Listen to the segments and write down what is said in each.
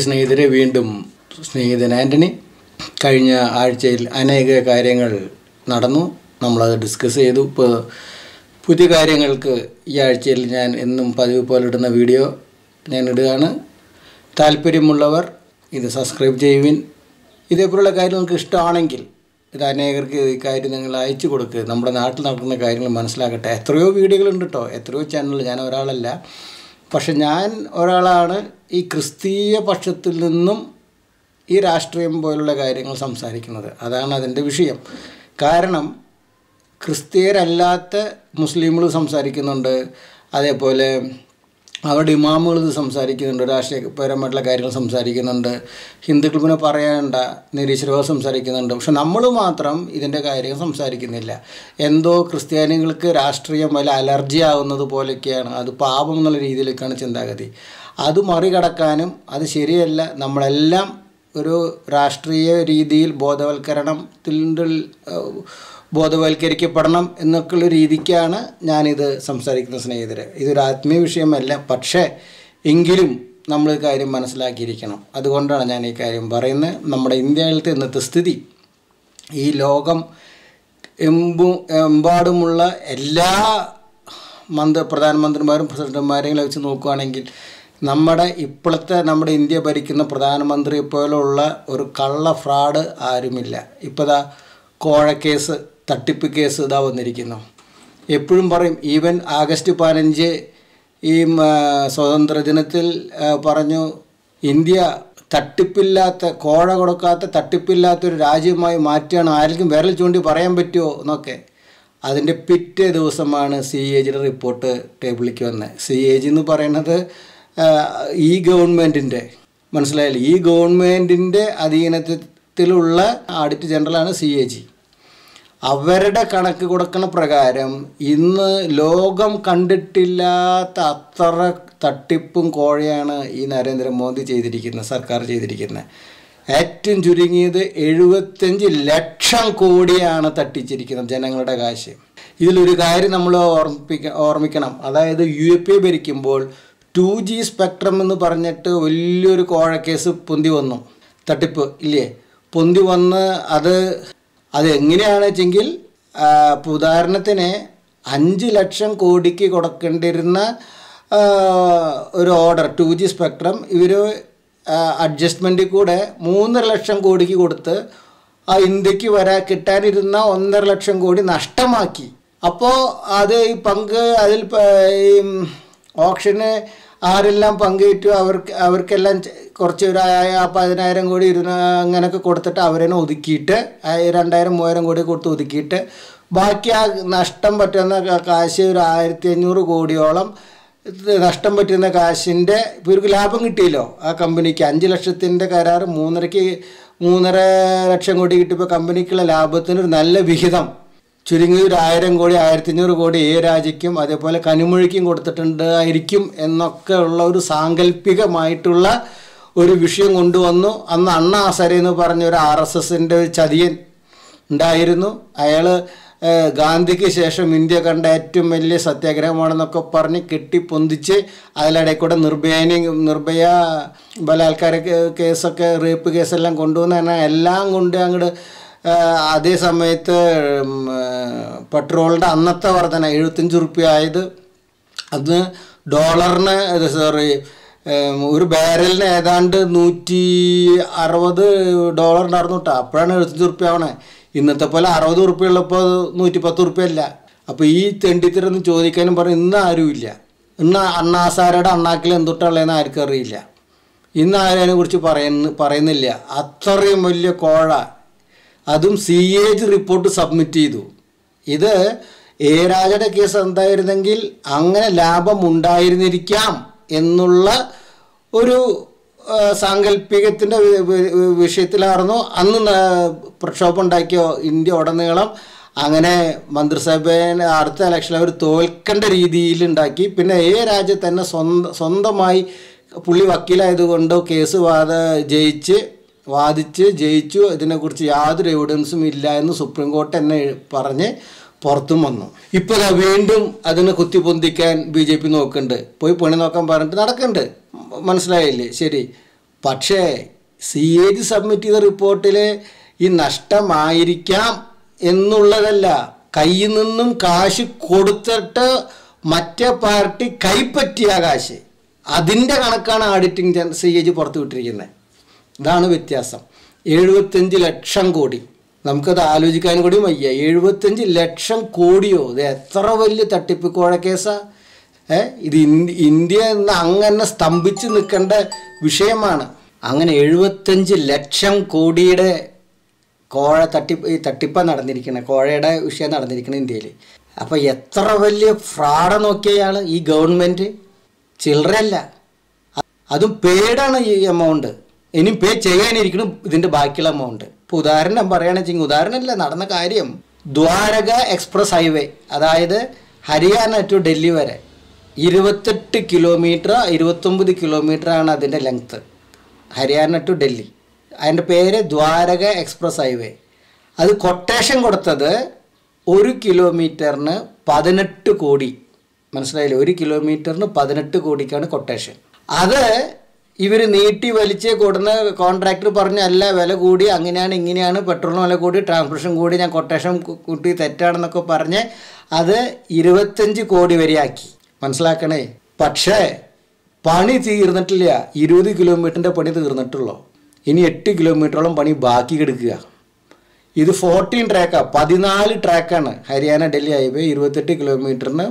സ്നേഹിതരെ വീണ്ടും സ്നേഹിതൻ ആൻ്റണി കഴിഞ്ഞ ആഴ്ചയിൽ അനേക കാര്യങ്ങൾ നടന്നു നമ്മളത് ഡിസ്കസ് ചെയ്തു ഇപ്പോൾ പുതിയ കാര്യങ്ങൾക്ക് ഈ ആഴ്ചയിൽ ഞാൻ എന്നും പതിവ് പോലെ ഇടുന്ന വീഡിയോ ഞാൻ ഇടുകയാണ് താല്പര്യമുള്ളവർ ഇത് സബ്സ്ക്രൈബ് ചെയ്യുവിൻ ഇതേപോലുള്ള കാര്യം നിങ്ങൾക്ക് ഇഷ്ടമാണെങ്കിൽ ഇത് അനേകർക്ക് ഈ കാര്യം നിങ്ങൾ അയച്ചു കൊടുക്കുക നമ്മുടെ നാട്ടിൽ നടക്കുന്ന കാര്യങ്ങൾ മനസ്സിലാക്കട്ടെ എത്രയോ വീഡിയോകളുണ്ട് കേട്ടോ എത്രയോ ചാനൽ ഞാൻ ഒരാളല്ല പക്ഷെ ഞാൻ ഒരാളാണ് ഈ ക്രിസ്തീയ പക്ഷത്തിൽ നിന്നും ഈ രാഷ്ട്രീയം പോലുള്ള കാര്യങ്ങൾ സംസാരിക്കുന്നത് അതാണ് അതിൻ്റെ വിഷയം കാരണം ക്രിസ്തീയരല്ലാത്ത മുസ്ലിങ്ങൾ സംസാരിക്കുന്നുണ്ട് അതേപോലെ അവരുടെ ഇമാമുകൾ ഇത് സംസാരിക്കുന്നുണ്ട് രാഷ്ട്രീയപരമായിട്ടുള്ള കാര്യങ്ങൾ സംസാരിക്കുന്നുണ്ട് ഹിന്ദുക്കൾ പിന്നെ പറയേണ്ട നിരീശ്വരവാദം സംസാരിക്കുന്നുണ്ട് പക്ഷെ നമ്മൾ മാത്രം ഇതിൻ്റെ കാര്യം സംസാരിക്കുന്നില്ല എന്തോ ക്രിസ്ത്യാനികൾക്ക് രാഷ്ട്രീയം വല്ല അലർജി ആവുന്നത് പോലെയൊക്കെയാണ് അത് പാപം എന്നുള്ള രീതിയിലേക്കാണ് ചിന്താഗതി അത് മറികടക്കാനും അത് ശരിയല്ല നമ്മളെല്ലാം ഒരു രാഷ്ട്രീയ രീതിയിൽ ബോധവൽക്കരണത്തിൻ്റെ ബോധവൽക്കരിക്കപ്പെടണം എന്നൊക്കെയുള്ള രീതിക്കാണ് ഞാനിത് സംസാരിക്കുന്ന സ്നേഹിതരെ ഇതൊരു ആത്മീയ വിഷയമല്ല പക്ഷേ എങ്കിലും നമ്മൾ ഈ കാര്യം മനസ്സിലാക്കിയിരിക്കണം അതുകൊണ്ടാണ് ഞാൻ ഈ കാര്യം പറയുന്നത് നമ്മുടെ ഇന്ത്യയിലത്തെ ഇന്നത്തെ സ്ഥിതി ഈ ലോകം എമ്പു എമ്പാടുമുള്ള എല്ലാ മന്ത്രി പ്രധാനമന്ത്രിമാരും പ്രസിഡന്റുമാരെയും വെച്ച് നോക്കുകയാണെങ്കിൽ നമ്മുടെ ഇപ്പോഴത്തെ നമ്മുടെ ഇന്ത്യ ഭരിക്കുന്ന പ്രധാനമന്ത്രി പോലുള്ള ഒരു കള്ള ഫ്രോഡ് ആരുമില്ല ഇപ്പോൾ ദാ കോഴക്കേസ് തട്ടിപ്പ് കേസ് ഇതാ വന്നിരിക്കുന്നു എപ്പോഴും പറയും ഈവൻ ആഗസ്റ്റ് പതിനഞ്ച് ഈ സ്വാതന്ത്ര്യ ദിനത്തിൽ പറഞ്ഞു ഇന്ത്യ തട്ടിപ്പില്ലാത്ത കോഴ കൊടുക്കാത്ത തട്ടിപ്പില്ലാത്തൊരു രാജ്യമായി മാറ്റുകയാണ് ആർക്കും വിരൽ ചൂണ്ടി പറയാൻ പറ്റുമോ എന്നൊക്കെ അതിൻ്റെ പിറ്റേ ദിവസമാണ് സി എ ജിയുടെ റിപ്പോർട്ട് ടേബിളിലേക്ക് വന്നത് സി എ ജി എന്ന് പറയുന്നത് ഈ ഗവൺമെൻറ്റിൻ്റെ മനസ്സിലായില്ലേ ഈ ഗവൺമെൻറ്റിൻ്റെ അധീനത്തിലുള്ള ഓഡിറ്റ് ജനറലാണ് സി എ ജി അവരുടെ കണക്ക് കൊടുക്കുന്ന പ്രകാരം ഇന്ന് ലോകം കണ്ടിട്ടില്ലാത്ത അത്ര തട്ടിപ്പും കോഴയാണ് ഈ നരേന്ദ്രമോദി ചെയ്തിരിക്കുന്നത് സർക്കാർ ചെയ്തിരിക്കുന്നത് ഏറ്റവും ചുരുങ്ങിയത് എഴുപത്തഞ്ച് ലക്ഷം കോടിയാണ് തട്ടിച്ചിരിക്കുന്നത് ജനങ്ങളുടെ കാശ് ഇതിലൊരു കാര്യം നമ്മൾ ഓർമ്മിപ്പിക്ക ഓർമ്മിക്കണം അതായത് യു എ പി ഭരിക്കുമ്പോൾ ടു ജി സ്പെക്ട്രം എന്ന് പറഞ്ഞിട്ട് വലിയൊരു കോഴക്കേസ് പൊന്തി വന്നു തട്ടിപ്പ് ഇല്ലേ പൊന്തി വന്ന് അത് അത് എങ്ങനെയാണെന്ന് വെച്ചെങ്കിൽ ഉദാഹരണത്തിന് അഞ്ച് ലക്ഷം കോടിക്ക് കൊടുക്കേണ്ടിരുന്ന ഒരു ഓർഡർ ടു ജി സ്പെക്ട്രം ഇവർ അഡ്ജസ്റ്റ്മെൻറ്റിൽ കൂടെ മൂന്നര ലക്ഷം കോടിക്ക് കൊടുത്ത് ആ ഇന്ത്യക്ക് വരാൻ കിട്ടാനിരുന്ന ഒന്നര ലക്ഷം കോടി നഷ്ടമാക്കി അപ്പോൾ അത് ഈ പങ്ക് അതിൽ ഈ ഓപ്ഷന് ആരെല്ലാം പങ്കേറ്റു അവർക്ക് അവർക്കെല്ലാം കുറച്ച് ഒരു പതിനായിരം കോടി ഇരുന്ന അങ്ങനെയൊക്കെ കൊടുത്തിട്ട് അവരെ ഒതുക്കിയിട്ട് രണ്ടായിരം മൂവായിരം കോടി കൊടുത്ത് ഒതുക്കിയിട്ട് ബാക്കി ആ നഷ്ടം പറ്റുന്ന കാശ് ഒരു ആയിരത്തി അഞ്ഞൂറ് കോടിയോളം നഷ്ടം പറ്റുന്ന കാശിൻ്റെ ഇവർക്ക് ലാഭം കിട്ടിയല്ലോ ആ കമ്പനിക്ക് അഞ്ച് ലക്ഷത്തിൻ്റെ കരാർ മൂന്നരയ്ക്ക് മൂന്നര ലക്ഷം കോടി കിട്ടിയപ്പോൾ കമ്പനിക്കുള്ള ലാഭത്തിന് ഒരു നല്ല വിഹിതം ചുരുങ്ങി ഒരു ആയിരം കോടി ആയിരത്തി അഞ്ഞൂറ് കോടി ഏ രാജ്യക്കും അതേപോലെ കനിമൊഴിക്കും കൊടുത്തിട്ടുണ്ടായിരിക്കും എന്നൊക്കെ ഉള്ള ഒരു സാങ്കല്പികമായിട്ടുള്ള ഒരു വിഷയം കൊണ്ടുവന്നു അന്ന് അണ്ണ ആസര എന്ന് പറഞ്ഞ ഒരു ആർ എസ് എസിൻ്റെ ഒരു ചതിയൻ ഉണ്ടായിരുന്നു അയാൾ ഗാന്ധിക്ക് ശേഷം ഇന്ത്യ കണ്ട ഏറ്റവും വലിയ സത്യാഗ്രഹമാണെന്നൊക്കെ പറഞ്ഞ് കെട്ടിപ്പൊന്തിച്ച് അതിലിടയിൽ കൂടെ നിർഭയനെ നിർഭയ ബലാത്കാര കേസൊക്കെ റേപ്പ് കേസെല്ലാം കൊണ്ടുവന്ന് തന്നെ എല്ലാം കൊണ്ട് അങ്ങോട്ട് അതേ സമയത്ത് പെട്രോളിൻ്റെ അന്നത്തെ വർധന എഴുപത്തഞ്ച് റുപ്യ ആയത് അത് ഡോളറിന് സോറി ഒരു ബാരലിന് ഏതാണ്ട് നൂറ്റി അറുപത് ഡോളറിനായിരുന്നു കേട്ടോ അപ്പോഴാണ് എഴുപത്തഞ്ച് റുപ്യ ആവണേ ഇന്നത്തെ പോലെ അറുപത് റുപ്യ ഉള്ളപ്പോൾ നൂറ്റി പത്ത് റുപ്യ അല്ല അപ്പോൾ ഈ തെണ്ടിത്തരൊന്നും ചോദിക്കാനും പറഞ്ഞ് ഇന്ന് ആരുമില്ല ഇന്ന് അണ്ണാസാരയുടെ അണ്ണാക്കിൽ എന്തുട്ടുള്ളതെന്ന് ആർക്കും അറിയില്ല ഇന്ന് ആരും അതിനെക്കുറിച്ച് പറയുന്ന പറയുന്നില്ല അത്രയും വലിയ കോഴ അതും സി എജ് റിപ്പോർട്ട് സബ്മിറ്റ് ചെയ്തു ഇത് എ രാജയുടെ കേസ് എന്തായിരുന്നെങ്കിൽ അങ്ങനെ ലാഭം ഉണ്ടായിരുന്നിരിക്കാം എന്നുള്ള ഒരു സാങ്കല്പികത്തിൻ്റെ വിഷയത്തിലായിരുന്നു അന്ന് പ്രക്ഷോഭം ഉണ്ടാക്കിയ ഇന്ത്യ ഉടനീളം അങ്ങനെ മന്ത്രിസഭയെ അടുത്ത ഇലക്ഷനിൽ അവർ തോൽക്കേണ്ട രീതിയിൽ ഉണ്ടാക്കി പിന്നെ എ രാജ്യം തന്നെ സ്വന്തം സ്വന്തമായി പുള്ളി വക്കീലായതുകൊണ്ട് കേസ് വാദ ജയിച്ച് വാദിച്ച് ജയിച്ചു ഇതിനെക്കുറിച്ച് യാതൊരു എവിഡൻസും ഇല്ല എന്ന് സുപ്രീം കോർട്ട് എന്നെ പറഞ്ഞ് പുറത്തും വന്നു ഇപ്പോൾ ദാ വീണ്ടും അതിനെ കുത്തിപ്പൊന്തിക്കാൻ ബി ജെ പി നോക്കുന്നുണ്ട് പോയി പണി നോക്കാൻ പറഞ്ഞിട്ട് നടക്കുന്നുണ്ട് മനസ്സിലായില്ലേ ശരി പക്ഷേ സി എ ജി സബ്മിറ്റ് ചെയ്ത റിപ്പോർട്ടിൽ ഈ നഷ്ടമായിരിക്കാം എന്നുള്ളതല്ല കയ്യിൽ നിന്നും കാശ് കൊടുത്തിട്ട് മറ്റേ പാർട്ടി കൈപ്പറ്റിയ കാശ് അതിൻ്റെ കണക്കാണ് ആഡിറ്റിംഗ് സി എ ജി പുറത്തു വിട്ടിരിക്കുന്നത് ഇതാണ് വ്യത്യാസം എഴുപത്തഞ്ച് ലക്ഷം കോടി നമുക്കത് ആലോചിക്കാൻ കൂടി വയ്യ എഴുപത്തഞ്ച് ലക്ഷം കോടിയോ ഇത് എത്ര വലിയ തട്ടിപ്പ് കോഴ കേസാ ഏ ഇത് ഇന്ത്യ ഇന്ത്യ എന്ന അങ്ങനെ സ്തംഭിച്ച് നിൽക്കേണ്ട വിഷയമാണ് അങ്ങനെ എഴുപത്തഞ്ച് ലക്ഷം കോടിയുടെ കോഴ തട്ടിപ്പ് ഈ തട്ടിപ്പ നടന്നിരിക്കുന്നത് കോഴയുടെ വിഷയം നടന്നിരിക്കുന്നത് ഇന്ത്യയിൽ അപ്പോൾ എത്ര വലിയ ഫ്രോഡ് നോക്കിയയാൾ ഈ ഗവൺമെൻറ് ചില്ലറയല്ല അതും പേഡാണ് ഈ എമൗണ്ട് ഇനിയും പേ ചെയ്യാനിരിക്കണം ഇതിൻ്റെ ബാക്കിയുള്ള എമൗണ്ട് ഇപ്പോൾ ഉദാഹരണം പറയുകയാണെന്ന് വെച്ചെങ്കിൽ ഉദാഹരണമല്ല നടന്ന കാര്യം ദ്വാരക എക്സ്പ്രസ് ഹൈവേ അതായത് ഹരിയാന ടു ഡൽഹി വരെ ഇരുപത്തെട്ട് കിലോമീറ്റർ ഇരുപത്തൊമ്പത് കിലോമീറ്ററാണ് അതിൻ്റെ ലെങ്ത്ത് ഹരിയാന ടു ഡൽഹി അതിൻ്റെ പേര് ദ്വാരക എക്സ്പ്രസ് ഹൈവേ അത് കൊട്ടേഷൻ കൊടുത്തത് ഒരു കിലോമീറ്ററിന് പതിനെട്ട് കോടി മനസ്സിലായില്ലേ ഒരു കിലോമീറ്ററിന് പതിനെട്ട് കോടിക്കാണ് കൊട്ടേഷൻ അത് ഇവർ നീട്ടി വലിച്ച് കൊടുന്ന കോൺട്രാക്ടർ പറഞ്ഞ അല്ല വില കൂടി അങ്ങനെയാണ് ഇങ്ങനെയാണ് പെട്രോളിന് വില കൂടി ട്രാൻസ്പോർട്ടേഷൻ കൂടി ഞാൻ കൊട്ടേഷൻ കൂട്ടി തെറ്റാണെന്നൊക്കെ പറഞ്ഞ് അത് ഇരുപത്തഞ്ച് കോടി വരെയാക്കി മനസ്സിലാക്കണേ പക്ഷേ പണി തീർന്നിട്ടില്ല ഇരുപത് കിലോമീറ്ററിൻ്റെ പണി തീർന്നിട്ടുള്ളൂ ഇനി എട്ട് കിലോമീറ്ററോളം പണി ബാക്കി കിടക്കുക ഇത് ഫോർട്ടീൻ ട്രാക്കാണ് പതിനാല് ട്രാക്കാണ് ഹരിയാന ഡൽഹി ഹൈവേ ഇരുപത്തെട്ട് കിലോമീറ്ററിന്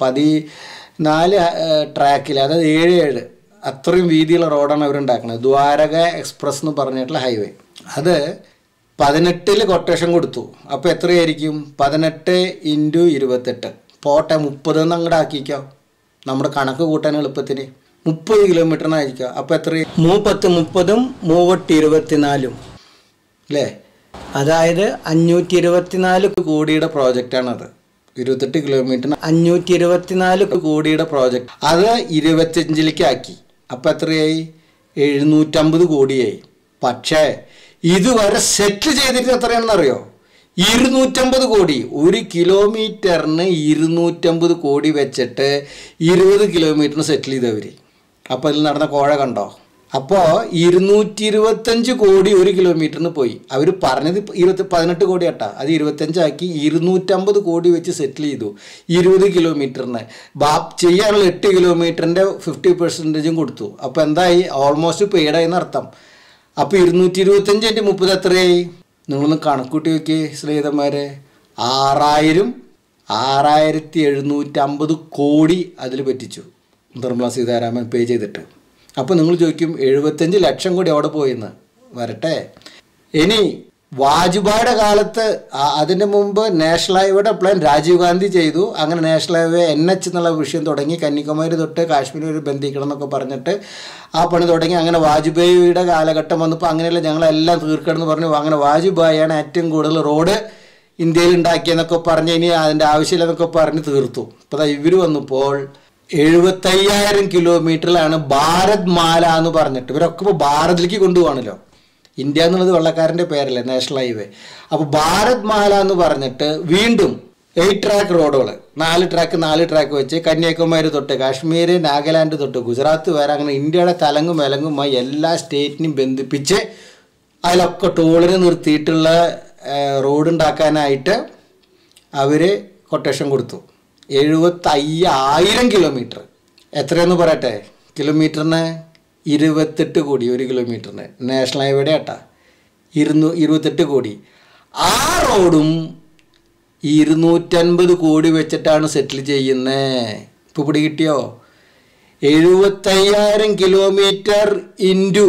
പതിനാല് ട്രാക്കിൽ അതായത് ഏഴ് ഏഴ് അത്രയും വീതിയുള്ള റോഡാണ് അവരുണ്ടാക്കുന്നത് ദ്വാരക എക്സ്പ്രസ് എന്ന് പറഞ്ഞിട്ടുള്ള ഹൈവേ അത് പതിനെട്ടിൽ കൊട്ടേഷൻ കൊടുത്തു അപ്പോൾ എത്രയായിരിക്കും പതിനെട്ട് ഇൻറ്റു ഇരുപത്തെട്ട് പോട്ടെ മുപ്പത് എന്ന് അങ്ങോട്ട് ആക്കിക്കോ നമ്മുടെ കണക്ക് കൂട്ടാൻ എളുപ്പത്തിന് മുപ്പത് കിലോമീറ്ററിനായിരിക്കുക അപ്പോൾ എത്ര മൂപ്പത്ത് മുപ്പതും മൂവട്ട് ഇരുപത്തിനാലും അല്ലേ അതായത് അഞ്ഞൂറ്റി ഇരുപത്തിനാല് കോടിയുടെ പ്രോജക്റ്റാണത് ഇരുപത്തെട്ട് കിലോമീറ്ററിന് അഞ്ഞൂറ്റി ഇരുപത്തിനാല് കോടിയുടെ പ്രോജക്റ്റ് അത് ഇരുപത്തിയഞ്ചിലേക്ക് ആക്കി അപ്പം എത്രയായി എഴുന്നൂറ്റമ്പത് കോടിയായി പക്ഷേ ഇതുവരെ സെറ്റിൽ ചെയ്തിട്ട് എത്രയാണെന്ന് അറിയോ ഇരുന്നൂറ്റമ്പത് കോടി ഒരു കിലോമീറ്ററിന് ഇരുന്നൂറ്റമ്പത് കോടി വെച്ചിട്ട് ഇരുപത് കിലോമീറ്ററിന് സെറ്റിൽ ചെയ്തവർ അപ്പോൾ അതിൽ നടന്ന കോഴ കണ്ടോ അപ്പോൾ ഇരുന്നൂറ്റി ഇരുപത്തഞ്ച് കോടി ഒരു കിലോമീറ്ററിന് പോയി അവർ പറഞ്ഞത് ഇരുപത്തി പതിനെട്ട് കോടി കേട്ടാ അത് ഇരുപത്തഞ്ചാക്കി ഇരുന്നൂറ്റമ്പത് കോടി വെച്ച് സെറ്റിൽ ചെയ്തു ഇരുപത് കിലോമീറ്ററിന് ബാ ചെയ്യാനുള്ള എട്ട് കിലോമീറ്ററിൻ്റെ ഫിഫ്റ്റി പെർസെൻറ്റേജും കൊടുത്തു അപ്പോൾ എന്തായി ഓൾമോസ്റ്റ് പെയ്ഡായി എന്നർത്ഥം അപ്പോൾ ഇരുന്നൂറ്റി ഇരുപത്തഞ്ചിൻ്റെ മുപ്പത് എത്രയായി നിങ്ങളൊന്ന് കണക്കൂട്ടി നോക്കിയേ സ്നേഹിതന്മാരെ ആറായിരം ആറായിരത്തി എഴുന്നൂറ്റമ്പത് കോടി അതിൽ പറ്റിച്ചു നിർമ്മല സീതാരാമൻ പേ ചെയ്തിട്ട് അപ്പോൾ നിങ്ങൾ ചോദിക്കും എഴുപത്തഞ്ച് ലക്ഷം കോടി അവിടെ പോയെന്ന് വരട്ടെ ഇനി വാജ്പേയിയുടെ കാലത്ത് ആ- അതിന് മുമ്പ് നാഷണൽ ഹൈവേയുടെ പ്ലാൻ രാജീവ് ഗാന്ധി ചെയ്തു അങ്ങനെ നാഷണൽ ഹൈവേ എൻ എച്ച് എന്നുള്ള വിഷയം തുടങ്ങി കന്യാകുമാരി തൊട്ട് കാശ്മീർ വരെ ബന്ധിക്കണം എന്നൊക്കെ പറഞ്ഞിട്ട് ആ പണി തുടങ്ങി അങ്ങനെ വാജ്പേയിയുടെ കാലഘട്ടം വന്നപ്പോൾ അങ്ങനെയല്ല ഞങ്ങളെല്ലാം തീർക്കണം എന്ന് പറഞ്ഞു അങ്ങനെ വാജ്പേയിയാണ് ഏറ്റവും കൂടുതൽ റോഡ് ഇന്ത്യയിൽ ഉണ്ടാക്കിയെന്നൊക്കെ പറഞ്ഞ് ഇനി അതിൻ്റെ ആവശ്യമില്ലെന്നൊക്കെ പറഞ്ഞ് തീർത്തു അപ്പോൾ ഇവർ വന്നപ്പോൾ എഴുപത്തയ്യായിരം കിലോമീറ്ററിലാണ് ഭാരത് മാല എന്ന് പറഞ്ഞിട്ട് ഇവരൊക്കെ ഇപ്പോൾ ഭാരതിലേക്ക് കൊണ്ടുപോകണല്ലോ ഇന്ത്യ എന്നുള്ളത് വെള്ളക്കാരൻ്റെ പേരല്ലേ നാഷണൽ ഹൈവേ അപ്പോൾ ഭാരത് മാല എന്ന് പറഞ്ഞിട്ട് വീണ്ടും എയ്റ്റ് ട്രാക്ക് റോഡുകൾ നാല് ട്രാക്ക് നാല് ട്രാക്ക് വെച്ച് കന്യാകുമാരി തൊട്ട് കാശ്മീർ നാഗാലാൻഡ് തൊട്ട് ഗുജറാത്ത് വരെ അങ്ങനെ ഇന്ത്യയുടെ തലങ്ങും വിലങ്ങുമായി എല്ലാ സ്റ്റേറ്റിനെയും ബന്ധിപ്പിച്ച് അതിലൊക്കെ ടോളിന് നിർത്തിയിട്ടുള്ള റോഡ് ഉണ്ടാക്കാനായിട്ട് അവർ കൊട്ടേഷൻ കൊടുത്തു എഴുപത്തയ്യായിരം കിലോമീറ്റർ എത്രയെന്ന് പറയട്ടെ കിലോമീറ്ററിന് ഇരുപത്തെട്ട് കോടി ഒരു കിലോമീറ്ററിന് നാഷണൽ ഹൈവേയുടെ ഏട്ടാ ഇരുന്നൂ ഇരുപത്തെട്ട് കോടി ആ റോഡും ഇരുന്നൂറ്റൻപത് കോടി വെച്ചിട്ടാണ് സെറ്റിൽ ചെയ്യുന്നത് ഇപ്പോൾ പിടി കിട്ടിയോ എഴുപത്തയ്യായിരം കിലോമീറ്റർ ഇൻറ്റു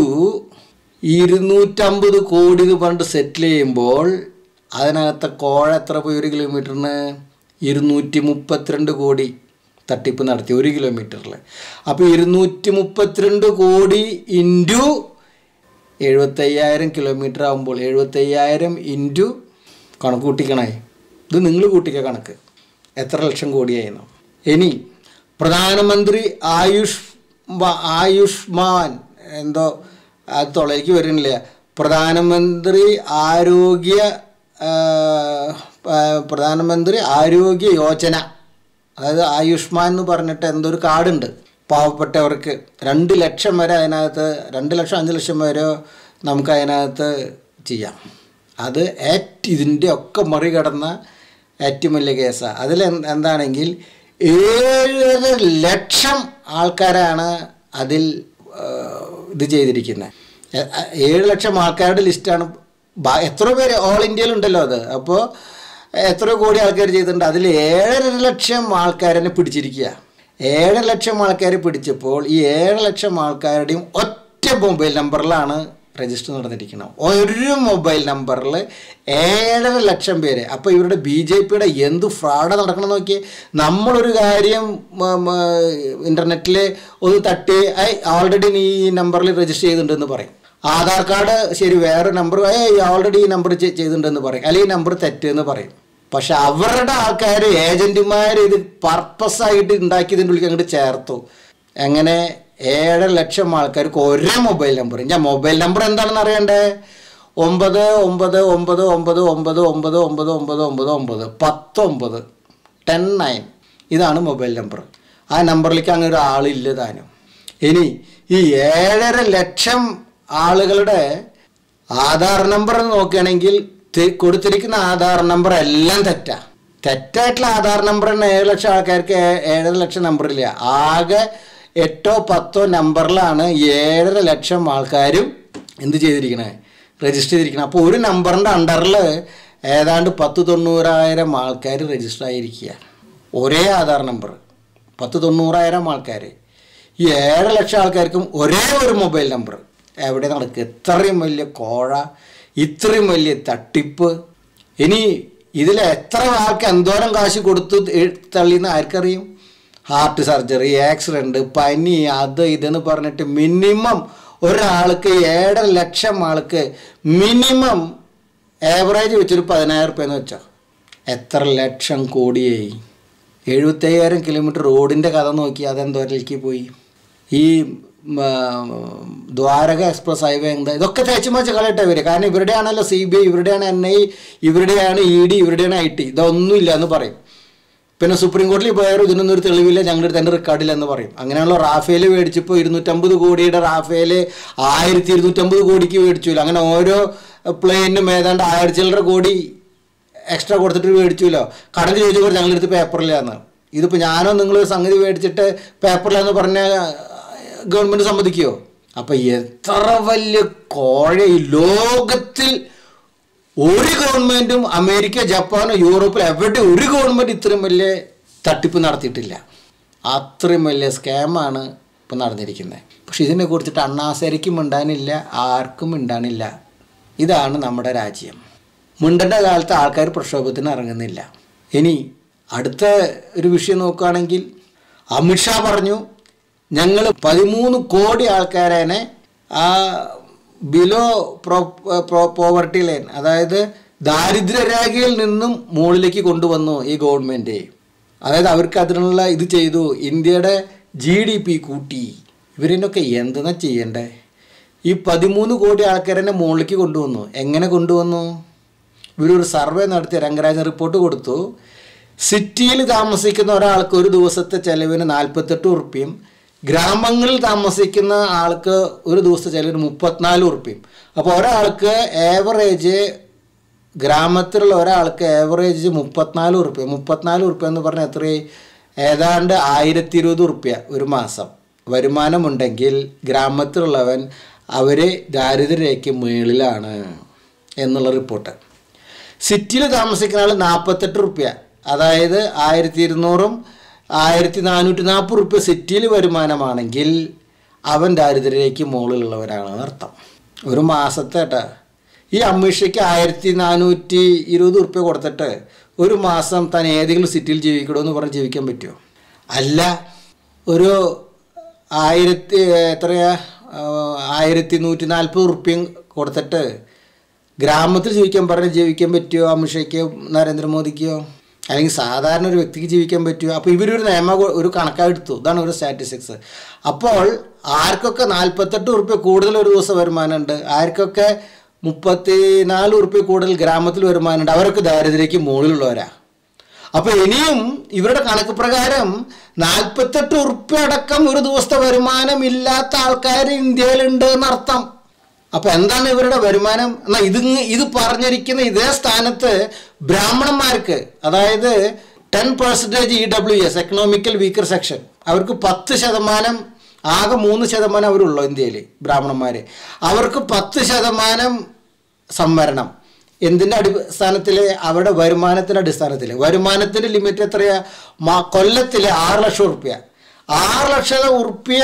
ഇരുന്നൂറ്റമ്പത് കോടി എന്ന് പറഞ്ഞിട്ട് സെറ്റിൽ ചെയ്യുമ്പോൾ അതിനകത്തെ കോഴ എത്ര പോയി ഒരു കിലോമീറ്ററിന് ഇരുന്നൂറ്റി മുപ്പത്തിരണ്ട് കോടി തട്ടിപ്പ് നടത്തി ഒരു കിലോമീറ്ററിൽ അപ്പോൾ ഇരുന്നൂറ്റി മുപ്പത്തിരണ്ട് കോടി ഇൻറ്റു എഴുപത്തയ്യായിരം കിലോമീറ്റർ ആകുമ്പോൾ എഴുപത്തയ്യായിരം ഇൻറ്റു കണക്ക് കൂട്ടിക്കണേ ഇത് നിങ്ങൾ കൂട്ടിക്ക കണക്ക് എത്ര ലക്ഷം കോടിയായിരുന്നു ഇനി പ്രധാനമന്ത്രി ആയുഷ് വ- ആയുഷ്മാൻ എന്തോ അത് തൊള്ളയിലേക്ക് വരുന്നില്ല പ്രധാനമന്ത്രി ആരോഗ്യ ആ, ആ, പ്രധാനമന്ത്രി ആരോഗ്യ യോജന അതായത് ആയുഷ്മാൻ എന്ന് പറഞ്ഞിട്ട് എന്തോ ഒരു കാർഡുണ്ട് പാവപ്പെട്ടവർക്ക് രണ്ട് ലക്ഷം വരെ അതിനകത്ത് രണ്ട് ലക്ഷം അഞ്ച് ലക്ഷം വരെ നമുക്ക് അതിനകത്ത് ചെയ്യാം അത് ഏറ്റ് ഇതിൻ്റെ ഒക്കെ മറികടന്ന ഏറ്റവും വലിയ കേസാണ് അതിൽ എന്താണെങ്കിൽ ഏഴര ലക്ഷം ആൾക്കാരാണ് അതിൽ ആ, ഇത് ചെയ്തിരിക്കുന്നത് എ- എ- ഏഴ് ലക്ഷം ആൾക്കാരുടെ ലിസ്റ്റാണ് ബാ- എത്ര പേര് ഓൾ ഇന്ത്യയിലുണ്ടല്ലോ അത് അപ്പോൾ എത്ര കോടി ആൾക്കാർ ചെയ്തിട്ടുണ്ട് അതിൽ ഏഴര ലക്ഷം ആൾക്കാരെ പിടിച്ചിരിക്കുക ഏഴര ലക്ഷം ആൾക്കാരെ പിടിച്ചപ്പോൾ ഈ ഏഴര ലക്ഷം ആൾക്കാരുടെയും ഒറ്റ മൊബൈൽ നമ്പറിലാണ് രജിസ്റ്റർ നടന്നിരിക്കുന്നത് ഒരു മൊബൈൽ നമ്പറിൽ ഏഴര ലക്ഷം പേര് അപ്പോൾ ഇവരുടെ ബി ജെ പിയുടെ എന്ത് ഫ്രോഡ് നടക്കണം നോക്കി നമ്മളൊരു കാര്യം ഇൻ്റർനെറ്റിൽ ഒന്ന് തട്ടി ഐ ഓൾറെഡി നീ ഈ നമ്പറിൽ രജിസ്റ്റർ ചെയ്തിട്ടുണ്ടെന്ന് പറയും ആധാർ കാർഡ് ശരി വേറെ നമ്പർ ഏ ഓൾറെഡി ഈ നമ്പർ ചെയ്തിട്ടുണ്ടെന്ന് പറയും അല്ലെങ്കിൽ ഈ നമ്പർ തെറ്റെന്ന് പറയും പക്ഷെ അവരുടെ ആൾക്കാർ ഏജന്റുമാർ ഇത് പർപ്പസ് ആയിട്ട് ഉണ്ടാക്കിയതിൻ്റെ ഉള്ളിൽ അങ്ങോട്ട് ചേർത്തു എങ്ങനെ ഏഴര ലക്ഷം ആൾക്കാർക്ക് ഒരേ മൊബൈൽ നമ്പർ ഞാൻ മൊബൈൽ നമ്പർ എന്താണെന്ന് അറിയണ്ടേ ഒമ്പത് ഒമ്പത് ഒമ്പത് ഒമ്പത് ഒമ്പത് ഒമ്പത് ഒമ്പത് ഒമ്പത് ഒമ്പത് ഒമ്പത് പത്തൊമ്പത് ടെൻ നയൻ ഇതാണ് മൊബൈൽ നമ്പർ ആ നമ്പറിലേക്ക് അങ്ങനെ ഒരു ആളില്ല താനും ഇനി ഈ ഏഴര ലക്ഷം ആളുകളുടെ ആധാർ നമ്പർ നോക്കുകയാണെങ്കിൽ തി- കൊടുത്തിരിക്കുന്ന ആധാർ നമ്പർ എല്ലാം തെറ്റാ തെറ്റായിട്ടുള്ള ആധാർ നമ്പർ തന്നെ ഏഴ് ലക്ഷം ആൾക്കാർക്ക് ഏ- ഏഴര ലക്ഷം നമ്പറില്ല ആകെ എട്ടോ പത്തോ നമ്പറിലാണ് ഏഴര ലക്ഷം ആൾക്കാരും എന്ത് ചെയ്തിരിക്കണേ രജിസ്റ്റർ ചെയ്തിരിക്കണം അപ്പോൾ ഒരു നമ്പറിൻ്റെ അണ്ടറിൽ ഏതാണ്ട് പത്ത് തൊണ്ണൂറായിരം ആൾക്കാർ രജിസ്റ്റർ ആയിരിക്കുക ഒരേ ആധാർ നമ്പർ പത്ത് തൊണ്ണൂറായിരം ആൾക്കാർ ഈ ഏഴര ലക്ഷം ആൾക്കാർക്കും ഒരേ ഒരു മൊബൈൽ നമ്പർ എവിടെ നടക്കുക ഇത്രയും വലിയ കോഴ ഇത്രയും വലിയ തട്ടിപ്പ് ഇനി ഇതിൽ എത്ര ആൾക്ക് എന്തോരം കാശ് കൊടുത്ത് എ- തള്ളിയെന്ന് ആർക്കറിയും ഹാർട്ട് സർജറി ആക്സിഡൻറ്റ് പനി അത് ഇതെന്ന് പറഞ്ഞിട്ട് മിനിമം ഒരാൾക്ക് ഏഴര ലക്ഷം ആൾക്ക് മിനിമം ആവറേജ് വെച്ചൊരു പതിനായിരം റുപ്യ എന്ന് വെച്ചോ എത്ര ലക്ഷം കോടിയായി എഴുപത്തയ്യായിരം കിലോമീറ്റർ റോഡിൻ്റെ കഥ നോക്കി അതെന്തോരലേക്ക് പോയി ഈ ഉം, ആ, ദ്വാരക എക്സ്പ്രസ് ഹൈവേ എന്താ ഇതൊക്കെ തേച്ച് മാച്ച് കളയട്ടെ ഇവർ കാരണം ഇവരുടെയാണല്ലോ സി ബി ഐ ഇവരുടെയാണ് എൻ ഐ ഇവരുടെയാണ് ഇ ഡി ഇവരുടെയാണ് ഐ ടി ഇതൊന്നുമില്ല എന്ന് പറയും പിന്നെ സുപ്രീം കോടതിയിൽ പോയാലും ഇതിനൊന്നും ഒരു തെളിവില്ല ഞങ്ങളുടെ അടുത്ത് എൻ്റെ റെക്കോർഡില്ല എന്ന് പറയും അങ്ങനെയാണല്ലോ റാഫേൽ മേടിച്ചപ്പോൾ ഇരുന്നൂറ്റമ്പത് കോടിയുടെ റാഫേൽ ആയിരത്തി ഇരുന്നൂറ്റമ്പത് കോടിക്ക് മേടിച്ചില്ല അങ്ങനെ ഓരോ പ്ലെയിനും ഏതാണ്ട് ആയിരത്തി ചില്ലറ കോടി എക്സ്ട്രാ കൊടുത്തിട്ട് മേടിച്ചുല്ലോ കടൽ ചോദിച്ചപ്പോൾ ഞങ്ങളുടെ അടുത്ത് പേപ്പറില്ലാന്ന് ഇതിപ്പോൾ ഞാനോ നിങ്ങളൊരു സംഗതി മേടിച്ചിട്ട് പേപ്പറിലാന്ന് പറഞ്ഞാൽ ഗവൺമെൻറ് സമ്മതിക്കുമോ അപ്പം എത്ര വലിയ കോഴ ഈ ലോകത്തിൽ ഒരു ഗവൺമെൻറ്റും അമേരിക്ക ജപ്പാനോ യൂറോപ്പിൽ എവിടെ ഒരു ഗവൺമെൻറ് ഇത്രയും വലിയ തട്ടിപ്പ് നടത്തിയിട്ടില്ല അത്രയും വലിയ സ്കാമാണ് ഇപ്പം നടന്നിരിക്കുന്നത് പക്ഷെ ഇതിനെ കുറിച്ചിട്ട് അണ്ണാസരിക്കും മിണ്ടാനില്ല ആർക്കും മിണ്ടാനില്ല ഇതാണ് നമ്മുടെ രാജ്യം മിണ്ടേണ്ട കാലത്ത് ആൾക്കാർ പ്രക്ഷോഭത്തിന് ഇറങ്ങുന്നില്ല ഇനി അടുത്ത ഒരു വിഷയം നോക്കുകയാണെങ്കിൽ അമിത്ഷാ പറഞ്ഞു ഞങ്ങൾ പതിമൂന്ന് കോടി ആൾക്കാരനെ ആ ബിലോ പ്രോ പ്രോ- പോവർട്ടി ലൈൻ അതായത് ദാരിദ്ര്യരേഖയിൽ നിന്നും മുകളിലേക്ക് കൊണ്ടുവന്നു ഈ ഗവൺമെൻറ് അതായത് അവർക്ക് അതിനുള്ള ഇത് ചെയ്തു ഇന്ത്യയുടെ ജി ഡി പി കൂട്ടി ഇവരിനൊക്കെ എന്തെന്നാ ചെയ്യണ്ടേ ഈ പതിമൂന്ന് കോടി ആൾക്കാരെ മുകളിലേക്ക് കൊണ്ടുവന്നു എങ്ങനെ കൊണ്ടുവന്നു ഇവരൊരു സർവേ നടത്തി രംഗരാജൻ റിപ്പോർട്ട് കൊടുത്തു സിറ്റിയിൽ താമസിക്കുന്ന ഒരാൾക്ക് ഒരു ദിവസത്തെ ചെലവിന് നാൽപ്പത്തെട്ട് ഉറുപ്പ്യം ഗ്രാമങ്ങളിൽ താമസിക്കുന്ന ആൾക്ക് ഒരു ദിവസത്തെ ചെലവിന് മുപ്പത്തിനാല് ഉറുപ്പ്യം അപ്പോൾ ഒരാൾക്ക് ഏവറേജ് ഗ്രാമത്തിലുള്ള ഒരാൾക്ക് ഏവറേജ് മുപ്പത്തിനാല് ഉറുപ്പ്യ മുപ്പത്തിനാല് ഉറുപ്പ്യ എന്ന് പറഞ്ഞാൽ എത്രയായി ഏതാണ്ട് ആയിരത്തി ഇരുപത് ഉറുപ്പ്യ ഒരു മാസം വരുമാനമുണ്ടെങ്കിൽ ഗ്രാമത്തിലുള്ളവൻ അവർ ദാരിദ്ര്യരേഖയ്ക്ക് മുകളിലാണ് എന്നുള്ള റിപ്പോർട്ട് സിറ്റിയിൽ താമസിക്കുന്ന ആൾ നാൽപ്പത്തെട്ട് റുപ്യ അതായത് ആയിരത്തി ഇരുന്നൂറും ആയിരത്തി നാനൂറ്റി നാൽപ്പത് റുപ്യ സിറ്റിയിൽ വരുമാനമാണെങ്കിൽ അവൻ ദാരിദ്ര്യരേഖയ്ക്ക് മുകളിലുള്ളവരാണെന്ന് അർത്ഥം ഒരു മാസത്തെ കേട്ടോ ഈ അമ്മീഷയ്ക്ക് ആയിരത്തി നാനൂറ്റി ഇരുപത് റുപ്യ കൊടുത്തിട്ട് ഒരു മാസം താൻ ഏതെങ്കിലും സിറ്റിയിൽ ജീവിക്കണമെന്ന് പറഞ്ഞ് ജീവിക്കാൻ പറ്റുമോ അല്ല ഒരു ആയിരത്തി എത്രയാ ആ, ആയിരത്തി നൂറ്റി നാൽപ്പത് റുപ്യം കൊടുത്തിട്ട് ഗ്രാമത്തിൽ ജീവിക്കാൻ പറഞ്ഞ് ജീവിക്കാൻ പറ്റുമോ അമിത്ഷയ്ക്കോ നരേന്ദ്രമോദിക്കോ അല്ലെങ്കിൽ സാധാരണ ഒരു വ്യക്തിക്ക് ജീവിക്കാൻ പറ്റുമോ അപ്പോൾ ഇവരൊരു നിയമ ഒരു കണക്കായെടുത്തു ഇതാണ് ഒരു സ്റ്റാറ്റിസ്റ്റിക്സ് അപ്പോൾ ആർക്കൊക്കെ നാൽപ്പത്തെട്ട് ഉറുപ്പ്യ കൂടുതൽ ഒരു ദിവസം വരുമാനമുണ്ട് ആർക്കൊക്കെ മുപ്പത്തി നാല് ഉറുപ്പ്യ കൂടുതൽ ഗ്രാമത്തിൽ വരുമാനമുണ്ട് അവരൊക്കെ ദാരിദ്ര്യക്ക് മുകളിലുള്ളവരാ അപ്പൊ ഇനിയും ഇവരുടെ കണക്ക് പ്രകാരം നാൽപ്പത്തെട്ട് ഉറുപ്പ്യ അടക്കം ഒരു ദിവസത്തെ വരുമാനം ഇല്ലാത്ത ആൾക്കാർ ഇന്ത്യയിലുണ്ട് എന്നർത്ഥം അപ്പൊ എന്താണ് ഇവരുടെ വരുമാനം എന്നാ ഇത് ഇങ്ങ് ഇത് പറഞ്ഞിരിക്കുന്ന ഇതേ സ്ഥാനത്ത് ബ്രാഹ്മണന്മാർക്ക് അതായത് ten percentage E W S economical weaker section അവർക്ക് പത്ത് ശതമാനം ആകെ മൂന്ന് ശതമാനം അവരുള്ളൂ ഇന്ത്യയിൽ ബ്രാഹ്മണന്മാർ അവർക്ക് പത്ത് ശതമാനം സംവരണം എന്തിൻ്റെ അടിസ്ഥാനത്തിൽ അവരുടെ വരുമാനത്തിൻ്റെ അടിസ്ഥാനത്തിൽ വരുമാനത്തിൻ്റെ ലിമിറ്റ് എത്രയാ മാ കൊല്ലത്തിൽ ആറ് ലക്ഷം ഉറുപ്യ ആറ് ലക്ഷം ഉറുപ്യ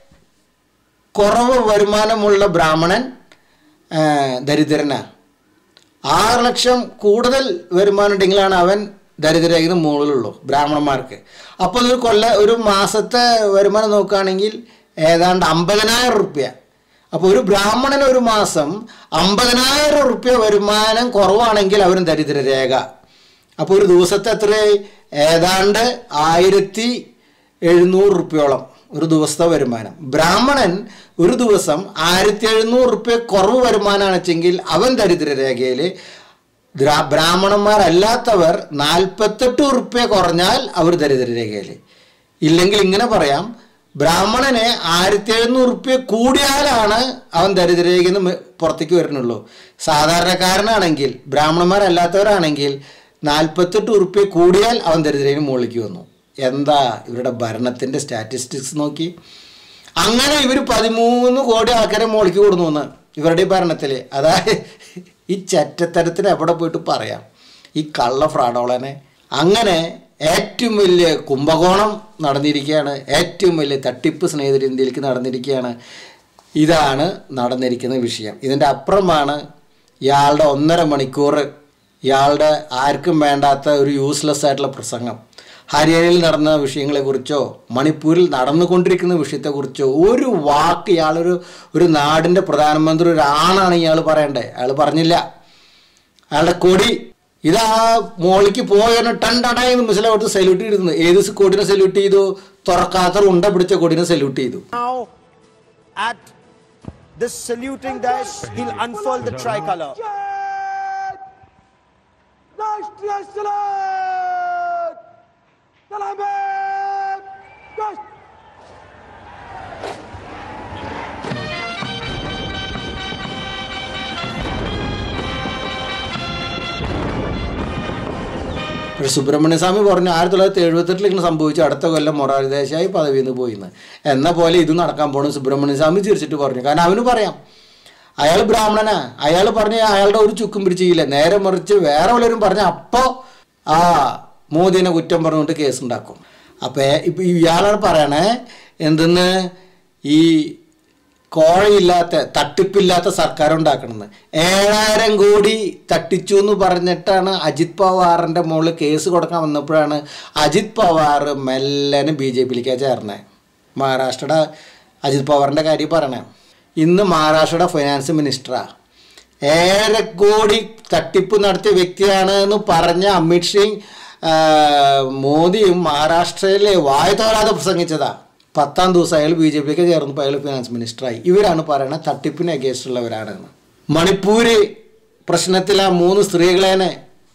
കുറവ് വരുമാനമുള്ള ബ്രാഹ്മണൻ ആ, ദരിദ്രനാണ് ആറ് ലക്ഷം കൂടുതൽ വരുമാനം ഉണ്ടെങ്കിലാണ് അവൻ ദരിദ്രരഹിതം മുകളിലുള്ളൂ ബ്രാഹ്മണന്മാർക്ക് അപ്പോൾ ഒരു കൊല്ല ഒരു മാസത്തെ വരുമാനം നോക്കുകയാണെങ്കിൽ ഏതാണ്ട് അമ്പതിനായിരം റുപ്യ അപ്പോൾ ഒരു ബ്രാഹ്മണൻ ഒരു മാസം അമ്പതിനായിരം റുപ്യ വരുമാനം കുറവാണെങ്കിൽ അവന് ദരിദ്രരേഖ അപ്പോൾ ഒരു ദിവസത്തെ എത്ര ഏതാണ്ട് ആയിരത്തി എഴുന്നൂറ് റുപ്യോളം ഒരു ദിവസത്തെ വരുമാനം ബ്രാഹ്മണൻ ഒരു ദിവസം ആയിരത്തി എഴുന്നൂറ് റുപ്യ കുറവ് വരുമാനമാണ് വെച്ചെങ്കിൽ അവൻ ദരിദ്രരേഖയിൽ ദ്രാ- ബ്രാഹ്മണന്മാരല്ലാത്തവർ നാൽപ്പത്തെട്ട് ഉറുപ്യ കുറഞ്ഞാൽ അവർ ദരിദ്രരേഖയിൽ ഇല്ലെങ്കിൽ ഇങ്ങനെ പറയാം ബ്രാഹ്മണന് ആയിരത്തി എഴുന്നൂറ് ഉറുപ്യ കൂടിയാലാണ് അവൻ ദരിദ്രരേഖയിൽ നിന്ന് മെ- പുറത്തേക്ക് വരുന്നുള്ളൂ സാധാരണക്കാരനാണെങ്കിൽ ബ്രാഹ്മണന്മാരല്ലാത്തവരാണെങ്കിൽ നാൽപ്പത്തെട്ട് ഉറുപ്യ കൂടിയാൽ അവൻ ദരിദ്രന് മുകളിലേക്ക് വന്നു എന്താ ഇവരുടെ ഭരണത്തിൻ്റെ സ്റ്റാറ്റിസ്റ്റിക്സ് നോക്കി അങ്ങനെ ഇവർ പതിമൂന്ന് കോടി ആൾക്കാരെ മുകളിലേക്ക് കൊടുന്നു എന്ന് ഇവരുടെ ഈ ഭരണത്തിൽ അതായത് ഈ ചെറ്റത്തരത്തിന് എവിടെ പോയിട്ട് പറയാം ഈ കള്ള ഫ്രാഡോളനെ അങ്ങനെ ഏറ്റവും വലിയ കുംഭകോണം നടന്നിരിക്കുകയാണ് ഏറ്റവും വലിയ തട്ടിപ്പ് സ്നേഹിതർ ഇന്ത്യയിലേക്ക് നടന്നിരിക്കുകയാണ് ഇതാണ് നടന്നിരിക്കുന്ന വിഷയം ഇതിൻ്റെ അപ്പുറമാണ് ഇയാളുടെ ഒന്നര മണിക്കൂർ ഇയാളുടെ ആർക്കും വേണ്ടാത്ത ഒരു യൂസ്ലെസ് ആയിട്ടുള്ള പ്രസംഗം ഹരിയാനയിൽ നടന്ന വിഷയങ്ങളെക്കുറിച്ചോ മണിപ്പൂരിൽ നടന്നുകൊണ്ടിരിക്കുന്ന വിഷയത്തെക്കുറിച്ചോ ഒരു വാക്ക് ഇയാളൊരു ഒരു നാടിൻ്റെ പ്രധാനമന്ത്രി ഒരു ആണാണ് ഇയാൾ പറയണ്ടേ അയാൾ പറഞ്ഞില്ല അയാളുടെ കൊടി ഇതാ മോളിക്ക് പോയതിന് ടൺ ടണായി മിസിലെ കൊടുത്ത് സല്യൂട്ട് ചെയ്തിരുന്നു ഏത് കൊടിനെ സല്യൂട്ട് ചെയ്തു തുറക്കാത്ത ഉണ്ട പിടിച്ച കൊടിനെ സല്യൂട്ട് ചെയ്തു Now, at this saluting dash, he'll unfurl the tricolor. राष्ट्रीय सलाद सलामत राष्ट्र പക്ഷെ സുബ്രഹ്മണ്യ സ്വാമി പറഞ്ഞു ആയിരത്തി തൊള്ളായിരത്തി എഴുപത്തെട്ടിൽ ഇങ്ങനെ സംഭവിച്ചു അടുത്ത കൊല്ലം മൊറാരി ദേശായി പദവിയിൽ നിന്ന് പോയിന്ന് എന്ന പോലെ ഇത് നടക്കാൻ പോണു സുബ്രഹ്മണ്യ സ്വാമി ചിരിച്ചിട്ട് പറഞ്ഞു കാരണം അവന് പറയാം അയാൾ ബ്രാഹ്മണനാ അയാൾ പറഞ്ഞ അയാളുടെ ഒരു ചുക്കും പിടിച്ചില്ല നേരെ മറിച്ച് വേറെ വല്ലവരും പറഞ്ഞ അപ്പോൾ ആ മോദിനെ കുറ്റം പറഞ്ഞുകൊണ്ട് കേസ് ഉണ്ടാക്കും അപ്പോൾ ഇപ്പം ഇയാളാണ് പറയണേ എന്തെന്ന് ഈ കോഴയില്ലാത്ത തട്ടിപ്പില്ലാത്ത സർക്കാർ ഉണ്ടാക്കണമെന്ന് ഏഴായിരം കോടി തട്ടിച്ചു എന്ന് പറഞ്ഞിട്ടാണ് അജിത് പവാറിൻ്റെ മുകളിൽ കേസ് കൊടുക്കാൻ വന്നപ്പോഴാണ് അജിത് പവാർ മെല്ലനെ ബി ജെ പിയിലേക്ക് ചേർന്നത് മഹാരാഷ്ട്രയുടെ അജിത് പവാറിൻ്റെ കാര്യം പറയണേ ഇന്ന് മഹാരാഷ്ട്രയുടെ ഫൈനാൻസ് മിനിസ്റ്ററാണ് ഏഴര കോടി തട്ടിപ്പ് നടത്തിയ വ്യക്തിയാണ് എന്ന് പറഞ്ഞ അമിത് ഷിങ് ആ, മോദിയും മഹാരാഷ്ട്രയിലെ വായ തോരാതെ പ്രസംഗിച്ചതാ പത്താം ദിവസം അയാൾ ബി ജെ പിക്ക് ചേർന്നപ്പോൾ അയാൾ ഫിനാൻസ് മിനിസ്റ്ററായി ഇവരാണ് പറയുന്നത് തട്ടിപ്പിന് അഗേൻസ്റ്റ് ഉള്ളവരാണെന്ന് മണിപ്പൂര് പ്രശ്നത്തിൽ ആ മൂന്ന് സ്ത്രീകളെനെ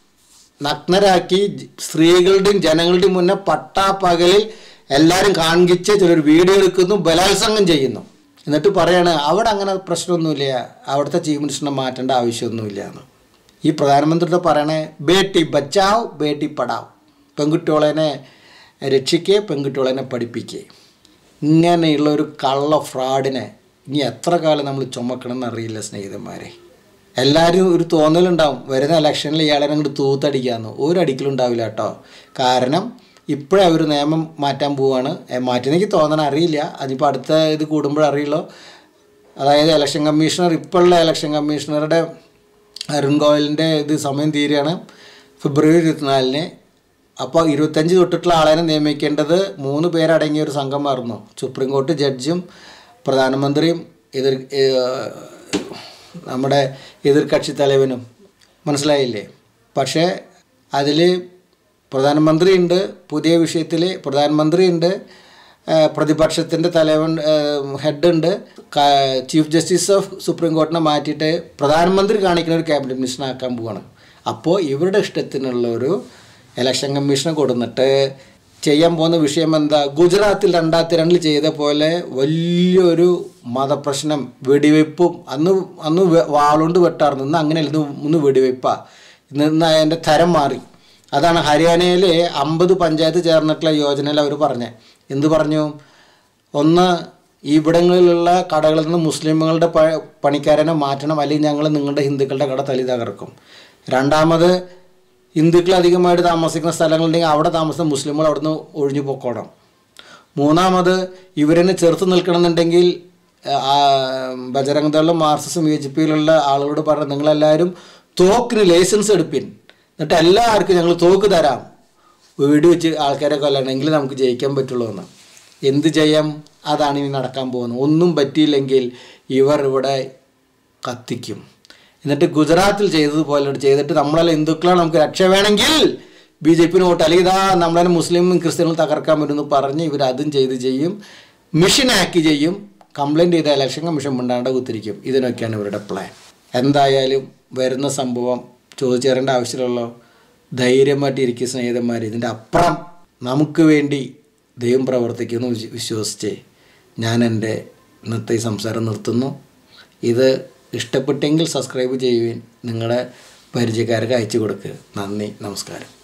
നഗ്നരാക്കി ജ- സ്ത്രീകളുടെയും ജനങ്ങളുടെയും മുന്നേ പട്ടാപ്പകലിൽ എല്ലാവരും കാണിച്ച് ചിലർ വീഡിയോ എടുക്കുന്നു ബലാത്സംഗം ചെയ്യുന്നു എന്നിട്ട് പറയാണ് അവിടെ അങ്ങനെ പ്രശ്നമൊന്നുമില്ല അവിടുത്തെ ചീഫ് മിനിസ്റ്ററിനെ മാറ്റേണ്ട ആവശ്യമൊന്നുമില്ല എന്ന് ഈ പ്രധാനമന്ത്രിയുടെ പറയണേ ബേട്ടി ബച്ചാവ് ബേട്ടി പടാവ് പെൺകുട്ടികളെ രക്ഷിക്കുക പെൺകുട്ടികളെ പഠിപ്പിക്കുക ഇങ്ങനെയുള്ള ഒരു കള്ള ഫ്രോഡിനെ ഇനി എത്ര കാലം നമ്മൾ ചുമക്കണമെന്ന് അറിയില്ല സ്നേഹിതന്മാരെ എല്ലാവരും ഒരു തോന്നലുണ്ടാവും വരുന്ന ഇലക്ഷനിൽ ഇയാളെ അങ്ങോട്ട് തൂത്തടിക്കാമെന്ന് ഒരു അടിക്കലും ഉണ്ടാവില്ല കേട്ടോ കാരണം ഇപ്പോഴേ അവർ നിയമം മാറ്റാൻ പോവാണ് ഏ, മാറ്റുന്നെനിക്ക് തോന്നണം അറിയില്ല അതിപ്പോൾ അടുത്ത ഇത് കൂടുമ്പോഴേ അറിയുള്ളൂ അതായത് ഇലക്ഷൻ കമ്മീഷണർ ഇപ്പോഴുള്ള ഇലക്ഷൻ കമ്മീഷണറുടെ അരുൺ ഗോയലിൻ്റെ ഇത് സമയം തീരുകയാണ് ഫെബ്രുവരി ഇരുപത്തിനാലിന് അപ്പോൾ ഇരുപത്തഞ്ച് തൊട്ടിട്ടുള്ള ആളെ നിയമിക്കേണ്ടത് മൂന്ന് പേരടങ്ങിയ ഒരു സംഘമായിരുന്നു സുപ്രീം കോടതി ജഡ്ജും പ്രധാനമന്ത്രിയും എതിർ ഏഹ്, നമ്മുടെ എതിർകക്ഷി തലവനും മനസ്സിലായില്ലേ പക്ഷേ അതിൽ പ്രധാനമന്ത്രിയുണ്ട് പുതിയ വിഷയത്തിൽ പ്രധാനമന്ത്രിയുണ്ട് പ്രതിപക്ഷത്തിൻ്റെ തലവൻ ഹെഡുണ്ട് ചീഫ് ജസ്റ്റിസ് ഓഫ് സുപ്രീം കോടതിനെ മാറ്റിയിട്ട് പ്രധാനമന്ത്രി കാണിക്കുന്ന ഒരു ക്യാബിനറ്റ് മിനിസ്റ്റർ ആക്കാൻ പോവാണ് അപ്പോൾ ഇവരുടെ ഇഷ്ടത്തിനുള്ള ഒരു ഇലക്ഷൻ കമ്മീഷനെ കൊടുന്നിട്ട് ചെയ്യാൻ പോകുന്ന വിഷയം എന്താ ഗുജറാത്തിൽ രണ്ടായിരത്തി രണ്ടിൽ ചെയ്ത പോലെ വലിയൊരു മതപ്രശ്നം വെടിവെപ്പും അന്ന് അന്ന് വെ- വാളുകൊണ്ട് വെട്ടാറുണ്ട് ഇന്ന് അങ്ങനെയല്ല ഇത് ഇന്ന് വെടിവെപ്പാ ഇന്ന് ഇന്ന് അതിൻ്റെ തരം മാറി അതാണ് ഹരിയാനയിലെ അമ്പത് പഞ്ചായത്ത് ചേർന്നിട്ടുള്ള യോജനയിൽ അവർ പറഞ്ഞത് എന്ത് പറഞ്ഞു ഒന്ന് ഇവിടങ്ങളിലുള്ള കടകളിൽ നിന്ന് മുസ്ലിമുകളുടെ പ പണിക്കാരനെ മാറ്റണം അല്ലെങ്കിൽ ഞങ്ങൾ നിങ്ങളുടെ ഹിന്ദുക്കളുടെ കട തലി തകർക്കും രണ്ടാമത് ഹിന്ദുക്കൾ അധികമായിട്ട് താമസിക്കുന്ന സ്ഥലങ്ങളുണ്ടെങ്കിൽ അവിടെ താമസിക്കുന്ന മുസ്ലിമുകൾ അവിടുന്ന് ഒഴിഞ്ഞു പൊക്കോണം മൂന്നാമത് ഇവരെന്നെ ചെറുത്ത് നിൽക്കണമെന്നുണ്ടെങ്കിൽ ആ, ബജരംഗ് ദളും മാർക്സിസും യു എച്ച് പിയിലുള്ള ആളുകളോട് പറഞ്ഞ് നിങ്ങളെല്ലാവരും തോക്കിന് ലൈസൻസ് എടുപ്പിൻ എന്നിട്ട് എല്ലാവർക്കും ഞങ്ങൾ തോക്ക് തരാം വീട് വെച്ച് ആൾക്കാരെ കൊല്ലണമെങ്കിൽ നമുക്ക് ജയിക്കാൻ പറ്റുള്ളൂ എന്ന് എന്ത് ചെയ്യാം അതാണ് ഇനി നടക്കാൻ പോകുന്നത് ഒന്നും പറ്റിയില്ലെങ്കിൽ ഇവർ ഇവിടെ കത്തിക്കും എന്നിട്ട് ഗുജറാത്തിൽ ചെയ്തതുപോലെ ചെയ്തിട്ട് നമ്മളെല്ലാം ഹിന്ദുക്കളാണ് നമുക്ക് രക്ഷ വേണമെങ്കിൽ ബി ജെ പിന് വോട്ട് അല്ലെങ്കിൽ ഇതാ നമ്മളെ മുസ്ലിമും ക്രിസ്ത്യനും തകർക്കാൻ പറ്റുമെന്ന് പറഞ്ഞ് ഇവർ അതും ചെയ്ത് ചെയ്യും മിഷൻ ആക്കി ചെയ്യും കംപ്ലൈൻറ്റ് ചെയ്ത ഇലക്ഷൻ കമ്മീഷൻ മിണ്ടാണ്ട് കുത്തിരിക്കും ഇതിനൊക്കെയാണ് ഇവരുടെ പ്ലാൻ എന്തായാലും വരുന്ന സംഭവം ചോദിച്ചേറേണ്ട ആവശ്യമുള്ളൂ ധൈര്യമായിട്ട് ഇരിക്കുക സ്നേഹിതന്മാർ ഇതിൻ്റെ അപ്പുറം നമുക്ക് വേണ്ടി ദൈവം പ്രവർത്തിക്കുന്നു വിശ്വ- വിശ്വസിച്ച് ഞാൻ എൻ്റെ ഇന്നത്തെ ഈ സംസാരം നിർത്തുന്നു ഇത് ഇഷ്ടപ്പെട്ടെങ്കിൽ സബ്സ്ക്രൈബ് ചെയ്യുവിൻ നിങ്ങളുടെ പരിചയക്കാർക്ക് അയച്ചു കൊടുക്കുക നന്ദി നമസ്കാരം